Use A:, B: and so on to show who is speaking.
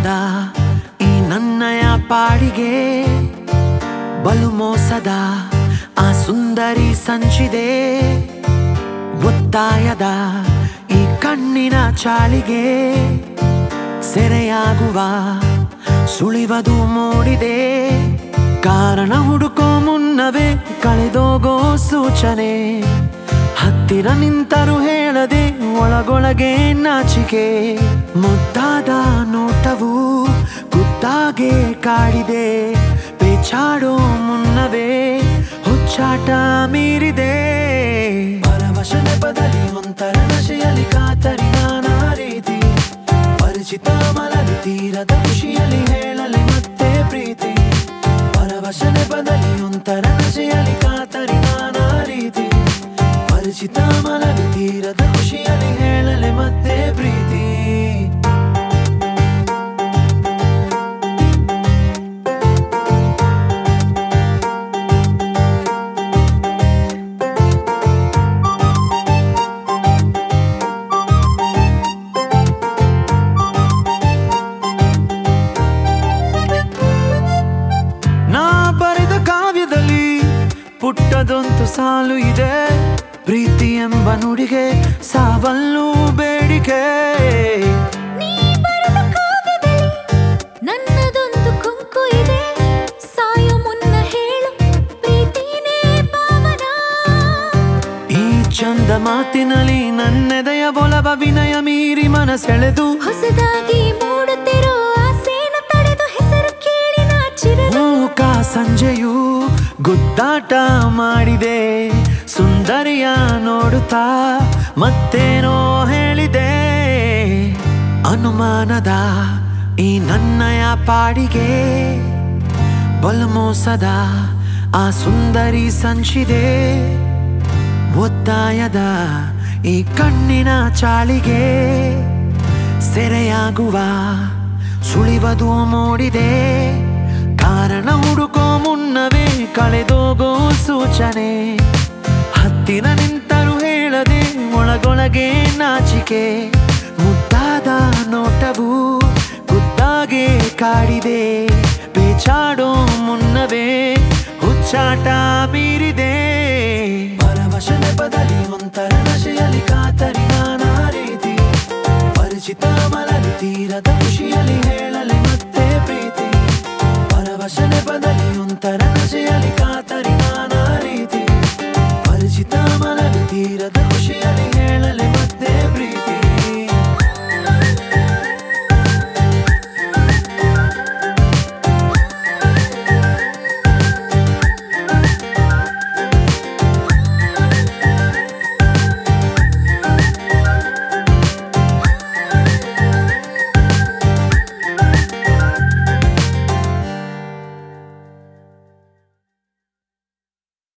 A: ಅನುಮಾನದ ಈ ನನ್ನಯ ಪಾಡಿಗೆ ಬಲು ಮೋಸದ ಆ ಸುಂದರಿ ಸಂಚಿದೆ ಒತ್ತಾಯದ ಈ ಕಣ್ಣಿನ ಚಾಳಿಗೆ ಸೆರೆಯಾಗುವ ಸುಳಿವದು ಮೂಡಿದೆ ಕಾರಣ ಹುಡುಕೋ ಮುನ್ನವೇ ಕಳೆದೋಗೋ ಸೂಚನೆ ಹತ್ತಿರ ನಿಂತರು ಹೇಳದೆ ಒಳಗೊಳಗೆ ನಾಚಿಕೆ ಮುದ್ದಾದ ನೋಟವು ಗುದ್ದಾಗೆ ಕಾಡಿದೆ ಪೇಚಾಡೋ ಮುನ್ನವೇ ಹುಚ್ಚಾಟ ಮೀರಿದೆ ಪರವಶನೆ ಬದಲಿ ಒಂಥರ ನಶೆಯಲ್ಲಿ ಕಾತರಿ ನಾನಾ ರೀತಿ ಪರಿಚಿತ ಮಲಗಿ ತೀರದ ಖುಷಿಯಲ್ಲಿ ಹೇಳಲಿ ಮತ್ತೆ ಪ್ರೀತಿ ಪರವಶನೆ ಬದಲಿ ಒಂಥರ ನಶೆಯಲ್ಲಿ ಕಾತರಿ ನಾನಾ ರೀತಿ ಪರಿಚಿತ ಮಲಗಿ ತೀರದ ಖುಷಿಯಲ್ಲಿ ಹೇಳಲೆ ಮತ್ತೆ ಪ್ರೀತಿ ನಾ ಬರೆದ ಕಾವ್ಯದಲ್ಲಿ ಪುಟ್ಟದೊಂದು ಸಾಲು ಇದೆ ಪ್ರೀತಿ ಎಂಬ ನುಡಿಗೆ ಸಾವಲ್ಲು ಬೇಡಿಕೆ
B: ನೀ ಬರೆದ ಕಾವ್ಯದಲ್ಲಿ ನನ್ನದೊಂದು ಕೊಂಕು ಇದೆ ಸಾಯೋ ಮುನ್ನ ಹೇಳು ಪ್ರೀತಿನೇ ಪಾವನ
A: ಈ ಚಂದ ಮಾತಿನಲ್ಲಿ ನನ್ನೆದೆಯ ಒಲವ ವಿನಯ ಮೀರಿ ಮನಸೆಳೆದು
B: ಹೊಸದಾಗಿ ಮೂಡುತ್ತಿರೋ ಆಸೆನ ತಡೆದು ಹೆಸರು ಕೇಳಿ ನಾಚಿರಲು
A: ಮೂಕ ಸಂಜೆಯು ಗುದ್ದಾಟ ಮಾಡಿದೆ ಸುಂದರಿಯ ನೋಡುತ್ತಾ ಮತ್ತೇನೋ ಹೇಳಿದೆ ಅನುಮಾನದ ಈ ನನ್ನಯ ಪಾಡಿಗೆ ಬಲಮೋಸದ ಆ ಸುಂದರಿ ಸಂಚಿದೆ ಒತ್ತಾಯದ ಈ ಕಣ್ಣಿನ ಚಾಳಿಗೆ ಸೆರೆಯಾಗುವ ಸುಳಿವದು ಮೂಡಿದೆ ಕಾರಣ ಹುಡುಕೋ ಮುನ್ನವೇ ಕಳೆದೋಗೋ ಸೂಚನೆ ಹತ್ತಿರ ನಿಂತರು ಹೇಳದೆ ಒಳಗೊಳಗೆ ನಾಚಿಕೆ ಮುದ್ದಾದ ನೋಟವು ಗುದ್ದಾಗೆ ಕಾಡಿದೆ ಪೇಚಾಡೋ ಮುನ್ನವೇ ಹುಚ್ಚಾಟ ಮೀರಿದೆ ಪರವಶನೆ ಬದಲಿ ಒಂಥರ ನಶೆಯಲ್ಲಿ ಕಾತರಿ ನಾನಾ ರೀತಿ ಪರಿಚಿತ ಮಲಗಿ ತೀರದ ಖುಷಿಯಲ್ಲಿ ಹೇಳಲಿ ಮತ್ತೆ ಪ್ರೀತಿ ಪರವಶನೆ ಬದಲಿ ಒಂಥರ ನಶೆಯಲ್ಲಿ ಕಾತರಿ ನಾನಾ ರೀತಿ ಪರಿಚಿತ ಮಲಗಿ ತೀರದ ಖುಷಿಯ